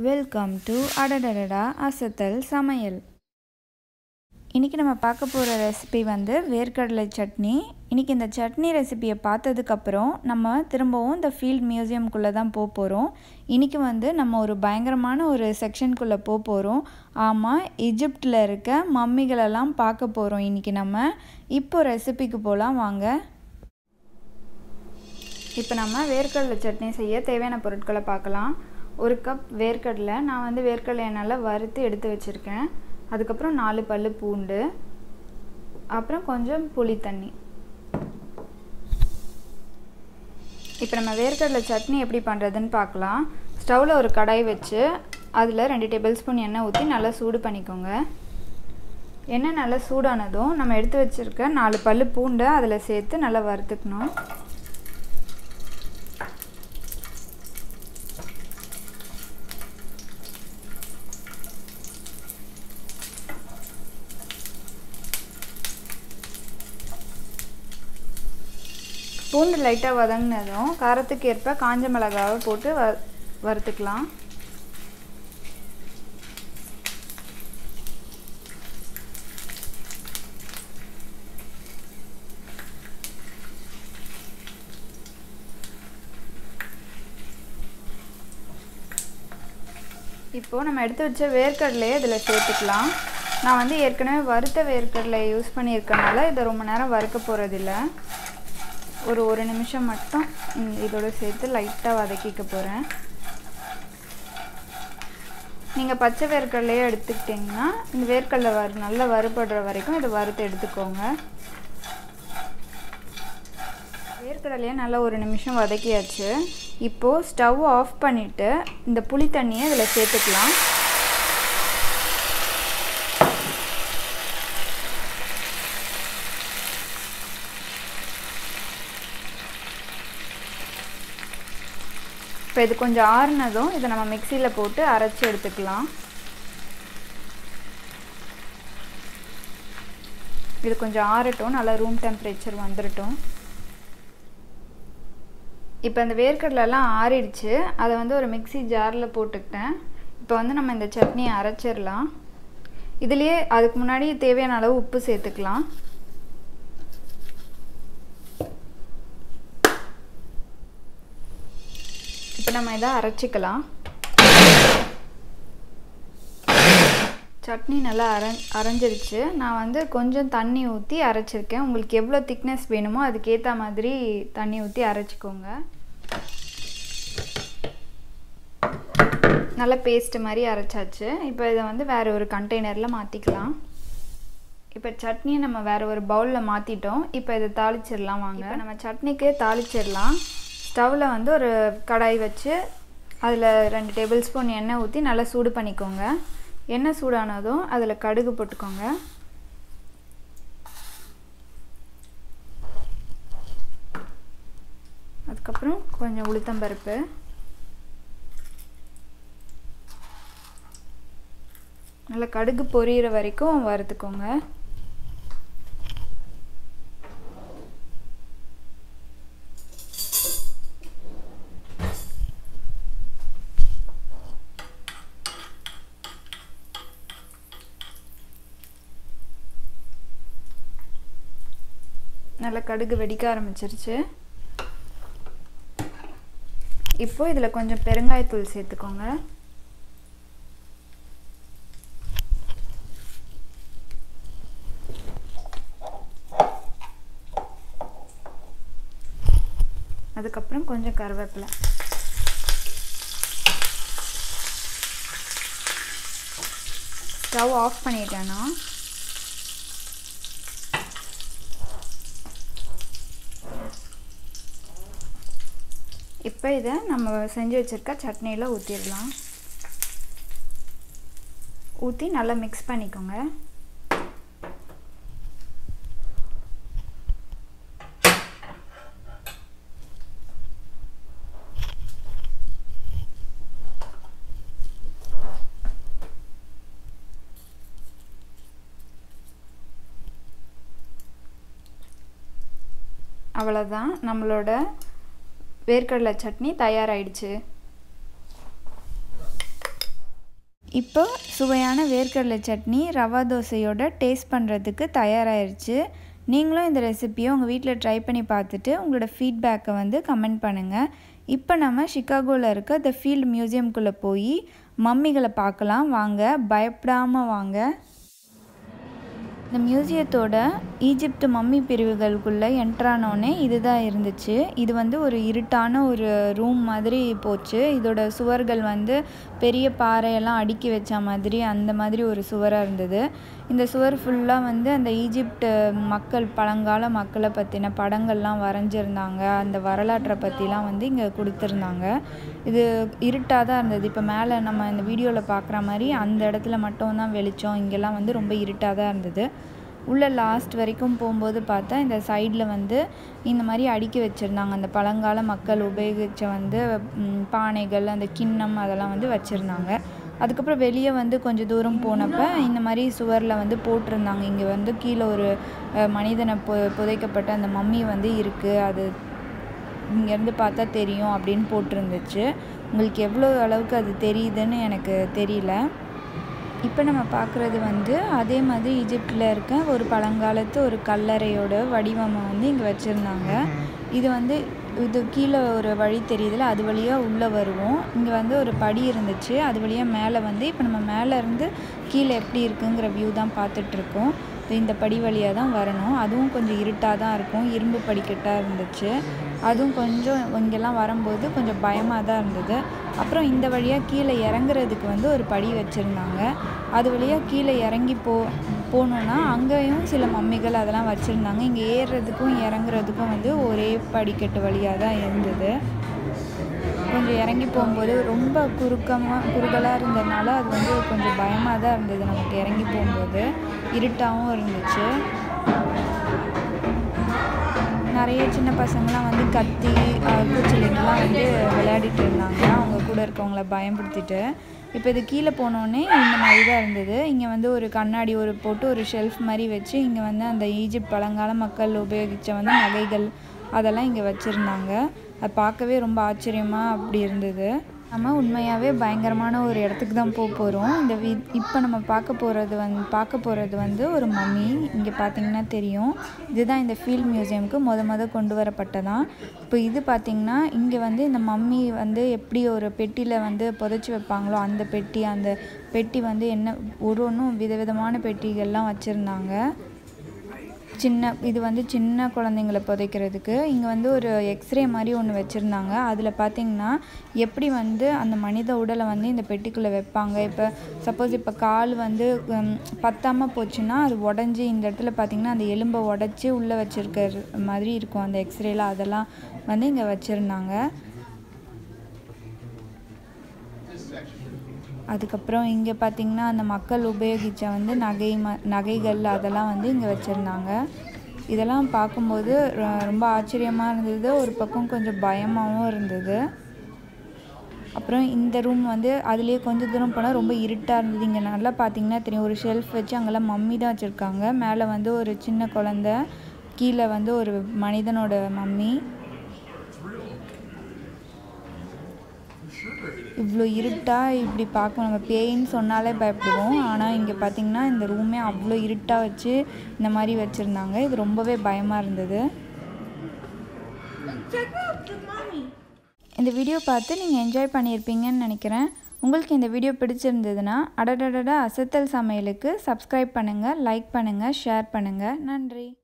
welcome to அடடடடா அசத்தல் சமையல் இன்றைக்கி நம்ம பார்க்க போகிற ரெசிபி வந்து வேர்க்கடலை சட்னி இன்றைக்கி இந்த சட்னி ரெசிபியை பார்த்ததுக்கப்புறம் நம்ம திரும்பவும் இந்த ஃபீல்ட் மியூசியம்குள்ளே தான் போக போகிறோம் இன்றைக்கி வந்து நம்ம ஒரு பயங்கரமான ஒரு செக்ஷனுக்குள்ளே போக போகிறோம் ஆமாம் எஜிப்டில் இருக்க மம்மிகளெல்லாம் பார்க்க போகிறோம் இன்றைக்கி நம்ம இப்போ ரெசிபிக்கு போகலாம் வாங்க இப்போ நம்ம வேர்க்கடலை சட்னி செய்ய தேவையான பொருட்களை பார்க்கலாம் ஒரு கப் வேர்க்கடலை நான் வந்து வேர்க்கடலையை நல்லா வறுத்து எடுத்து வச்சுருக்கேன் அதுக்கப்புறம் நாலு பல் பூண்டு அப்புறம் கொஞ்சம் புளி தண்ணி இப்போ நம்ம வேர்க்கடலை சட்னி எப்படி பண்ணுறதுன்னு பார்க்கலாம் ஸ்டவ்வில் ஒரு கடாய் வச்சு அதில் ரெண்டு டேபிள் ஸ்பூன் எண்ணெய் ஊற்றி நல்லா சூடு பண்ணிக்கோங்க எண்ணெய் நல்லா சூடானதும் நம்ம எடுத்து வச்சுருக்க நாலு பல் பூண்டை அதில் சேர்த்து நல்லா வறுத்துக்கணும் பூண்டு லைட்டாக வதங்கினதும் காரத்துக்கு ஏற்ப காஞ்ச மிளகாவை போட்டு வ வறுத்துக்கலாம் இப்போது நம்ம எடுத்து வச்ச வேர்க்கடலையை இதில் சேர்த்துக்கலாம் நான் வந்து ஏற்கனவே வறுத்த வேர்க்கடலையை யூஸ் பண்ணியிருக்கனால இதை ரொம்ப நேரம் வறுக்க போகிறதில்ல ஒரு ஒரு நிமிஷம் மட்டும் இதோட சேர்த்து லைட்டாக வதக்கிக்க போகிறேன் நீங்கள் பச்சை வேர்க்கடலையே எடுத்துக்கிட்டிங்கன்னா இந்த வேர்க்கடலை வறு நல்லா வறுபடுற வரைக்கும் இதை வறுத்து எடுத்துக்கோங்க வேர்க்கடலையே நல்லா ஒரு நிமிஷம் வதக்கியாச்சு இப்போது ஸ்டவ் ஆஃப் பண்ணிவிட்டு இந்த புளி தண்ணியை இதில் சேர்த்துக்கலாம் இப்போ இது கொஞ்சம் ஆறுனதும் இதை நம்ம மிக்சியில் போட்டு அரைச்சி எடுத்துக்கலாம் இது கொஞ்சம் ஆறட்டும் நல்லா ரூம் டெம்பரேச்சர் வந்துடட்டும் இப்போ இந்த வேர்க்கடலெல்லாம் ஆறிடுச்சு அதை வந்து ஒரு மிக்சி ஜாரில் போட்டுக்கிட்டேன் இப்போ வந்து நம்ம இந்த சட்னியை அரைச்சிடலாம் இதுலேயே அதுக்கு முன்னாடி தேவையான அளவு உப்பு சேர்த்துக்கலாம் இப்போ நம்ம இதை அரைச்சிக்கலாம் சட்னி நல்லா அரை அரைஞ்சிருச்சு நான் வந்து கொஞ்சம் தண்ணி ஊற்றி அரைச்சிருக்கேன் உங்களுக்கு எவ்வளோ திக்னஸ் வேணுமோ அதுக்கேற்ற மாதிரி தண்ணி ஊற்றி அரைச்சிக்கோங்க நல்லா பேஸ்ட் மாதிரி அரைச்சாச்சு இப்போ இதை வந்து வேறு ஒரு கண்டெய்னரில் மாற்றிக்கலாம் இப்போ சட்னியை நம்ம வேறு ஒரு பவுலில் மாற்றிட்டோம் இப்போ இதை தாளிச்சிடலாம் வாங்க நம்ம சட்னிக்கு தாளிச்சிடலாம் ஸ்டவ்வில் வந்து ஒரு கடாய் வச்சு அதில் ரெண்டு டேபிள் ஸ்பூன் எண்ணெய் ஊற்றி நல்லா சூடு பண்ணிக்கோங்க எண்ணெய் சூடானதும் அதில் கடுகு போட்டுக்கோங்க அதுக்கப்புறம் கொஞ்சம் உளுத்தம்பருப்பு நல்லா கடுகு பொரியிற வரைக்கும் வறுத்துக்கோங்க நல்லா கடுகு வெடிக்க ஆரம்பிச்சிருச்சு இப்போ இதில் கொஞ்சம் பெருங்காயத்தூள் சேர்த்துக்கோங்க அதுக்கப்புறம் கொஞ்சம் கருவேப்பிலை ஸ்டவ் ஆஃப் பண்ணிட்டேன்னா இப்போ இதை நம்ம செஞ்சு வச்சுருக்க சட்னியில் ஊற்றிடலாம் ஊற்றி நல்லா மிக்ஸ் பண்ணிக்கோங்க அவ்வளோதான் நம்மளோட வேர்க்கடலை சட்னி தயாராகிடுச்சு இப்போ சுவையான வேர்க்கடலை சட்னி ரவா தோசையோட டேஸ்ட் பண்ணுறதுக்கு தயாராகிருச்சு நீங்களும் இந்த ரெசிப்பியை உங்கள் வீட்டில் ட்ரை பண்ணி பார்த்துட்டு உங்களோட ஃபீட்பேக்கை வந்து கமெண்ட் பண்ணுங்கள் இப்போ நம்ம சிகாகோவில் இருக்க த ஃபீல்டு மியூசியம்குள்ளே போய் மம்மிகளை பார்க்கலாம் வாங்க பயப்படாமல் வாங்க இந்த மியூசியத்தோட ஈஜிப்ட் மம்மி பிரிவுகளுக்குள்ளே என்ட்ரானோடனே இதுதான் இருந்துச்சு இது வந்து ஒரு இருட்டான ஒரு ரூம் மாதிரி போச்சு இதோட சுவர்கள் வந்து பெரிய பாறையெல்லாம் அடுக்கி வச்ச மாதிரி அந்த மாதிரி ஒரு சுவராக இருந்தது இந்த சுவர் ஃபுல்லாக வந்து அந்த ஈஜிப்ட் மக்கள் பழங்கால மக்களை பற்றின படங்கள்லாம் வரைஞ்சிருந்தாங்க அந்த வரலாற்றை பற்றிலாம் வந்து இங்கே கொடுத்துருந்தாங்க இது இருட்டாக தான் இருந்தது இப்போ மேலே நம்ம இந்த வீடியோவில் பார்க்குற மாதிரி அந்த இடத்துல மட்டும்தான் வெளிச்சம் இங்கெல்லாம் வந்து ரொம்ப இருட்டாக தான் இருந்தது உள்ளே லாஸ்ட் வரைக்கும் போகும்போது பார்த்தா இந்த சைடில் வந்து இந்த மாதிரி அடுக்கி வச்சுருந்தாங்க அந்த பழங்கால மக்கள் உபயோகித்த வந்து பானைகள் அந்த கிண்ணம் அதெல்லாம் வந்து வச்சுருந்தாங்க அதுக்கப்புறம் வெளியே வந்து கொஞ்சம் தூரம் போனப்போ இந்த மாதிரி சுவரில் வந்து போட்டிருந்தாங்க இங்கே வந்து கீழே ஒரு மனிதனை பொ புதைக்கப்பட்ட அந்த மம்மி வந்து இருக்குது அது இங்கேருந்து பார்த்தா தெரியும் அப்படின்னு போட்டிருந்துச்சு உங்களுக்கு எவ்வளோ அளவுக்கு அது தெரியுதுன்னு எனக்கு தெரியல இப்போ நம்ம பார்க்குறது வந்து அதே மாதிரி ஈஜிப்டில் இருக்க ஒரு பழங்காலத்து ஒரு கல்லறையோட வடிவமை வந்து இங்கே வச்சுருந்தாங்க இது வந்து இது கீழே ஒரு வழி தெரியுதுல அது வழியாக உள்ளே வருவோம் இங்கே வந்து ஒரு படி இருந்துச்சு அது வழியாக மேலே வந்து இப்போ நம்ம மேலே இருந்து கீழே எப்படி இருக்குங்கிற வியூ தான் பார்த்துட்ருக்கோம் இந்த படி வழியாக தான் வரணும் அதுவும் கொஞ்சம் இருட்டாக தான் இருக்கும் இரும்பு படிக்கட்டாக இருந்துச்சு அதுவும் கொஞ்சம் இங்கெல்லாம் வரும்போது கொஞ்சம் பயமாக தான் இருந்தது அப்புறம் இந்த வழியாக கீழே இறங்குறதுக்கு வந்து ஒரு படி வச்சுருந்தாங்க அது வழியாக கீழே இறங்கி போ போனோன்னா அங்கேயும் சில மம்மிகள் அதெல்லாம் வச்சுருந்தாங்க இங்கே ஏறுறதுக்கும் இறங்குறதுக்கும் வந்து ஒரே படிக்கட்டு வழியாக தான் இருந்தது கொஞ்சம் இறங்கி போகும்போது ரொம்ப குறுக்கமாக குறுகலாக இருந்ததுனால அது வந்து கொஞ்சம் பயமாக தான் இருந்தது நமக்கு இறங்கி போகும்போது இருட்டாகவும் இருந்துச்சு நிறைய சின்ன பசங்களாம் வந்து கத்தி பூச்சிலிங்கெலாம் வந்து விளையாடிட்டு இருந்தாங்க அவங்க கூட இருக்கவங்கள பயன்படுத்திட்டு இப்போ இது கீழே போனோடனே இந்த மாதிரி தான் இருந்தது இங்கே வந்து ஒரு கண்ணாடி ஒரு போட்டு ஒரு ஷெல்ஃப் மாதிரி வச்சு இங்கே வந்து அந்த ஈஜிப்ட் பழங்கால மக்கள் உபயோகித்த வந்து நகைகள் அதெல்லாம் இங்கே வச்சுருந்தாங்க அது பார்க்கவே ரொம்ப ஆச்சரியமாக அப்படி இருந்தது நம்ம உண்மையாகவே பயங்கரமான ஒரு இடத்துக்கு தான் போக போகிறோம் இந்த வி இப்போ நம்ம பார்க்க போகிறது வந்து பார்க்க போகிறது வந்து ஒரு மம்மி இங்கே பார்த்தீங்கன்னா தெரியும் இதுதான் இந்த ஃபீல்ட் மியூசியமுக்கு மொத மொத கொண்டு வரப்பட்டதான் இப்போ இது பார்த்திங்கன்னா இங்கே வந்து இந்த மம்மி வந்து எப்படி ஒரு பெட்டியில் வந்து புதைச்சி வைப்பாங்களோ அந்த பெட்டி அந்த பெட்டி வந்து என்ன ஒரு ஒன்றும் விதவிதமான பெட்டிகள்லாம் வச்சுருந்தாங்க சின்ன இது வந்து சின்ன குழந்தைங்கள புதைக்கிறதுக்கு இங்கே வந்து ஒரு எக்ஸ்ரே மாதிரி ஒன்று வச்சுருந்தாங்க அதில் பார்த்திங்கன்னா எப்படி வந்து அந்த மனித உடலை வந்து இந்த பெட்டிக்குள்ளே வைப்பாங்க இப்போ சப்போஸ் இப்போ கால் வந்து பத்தாமல் போச்சுன்னா அது உடஞ்சி இந்த இடத்துல பார்த்திங்கன்னா அந்த எலும்பை உடச்சி உள்ளே வச்சுருக்க மாதிரி இருக்கும் அந்த எக்ஸ்ரேல அதெல்லாம் வந்து இங்கே வச்சுருந்தாங்க அதுக்கப்புறம் இங்கே பார்த்திங்கன்னா அந்த மக்கள் உபயோகித்த வந்து நகை ம நகைகள் அதெல்லாம் வந்து இங்கே வச்சுருந்தாங்க இதெல்லாம் பார்க்கும்போது ரொம்ப ஆச்சரியமாக இருந்தது ஒரு பக்கம் கொஞ்சம் பயமாகவும் இருந்தது அப்புறம் இந்த ரூம் வந்து அதுலேயே கொஞ்சம் தூரம் போனால் ரொம்ப இருட்டாக இருந்தது இங்கே நல்லா பார்த்தீங்கன்னா தெரியும் ஒரு ஷெல்ஃப் வச்சு அங்கெல்லாம் மம்மி தான் வச்சுருக்காங்க மேலே வந்து ஒரு சின்ன குழந்த கீழே வந்து ஒரு மனிதனோட மம்மி இவ்வளோ இருட்டாக இப்படி பார்க்க நம்ம பேயின்னு சொன்னாலே பயப்படுவோம் ஆனால் இங்கே பார்த்திங்கன்னா இந்த ரூமே அவ்வளோ இருட்டாக வச்சு இந்த மாதிரி வச்சுருந்தாங்க இது ரொம்பவே பயமாக இருந்தது இந்த வீடியோ பார்த்து நீங்கள் என்ஜாய் பண்ணியிருப்பீங்கன்னு நினைக்கிறேன் உங்களுக்கு இந்த வீடியோ பிடிச்சிருந்ததுன்னா அடடடடா அசத்தல் சமையலுக்கு சப்ஸ்கிரைப் பண்ணுங்கள் லைக் பண்ணுங்கள் ஷேர் பண்ணுங்கள் நன்றி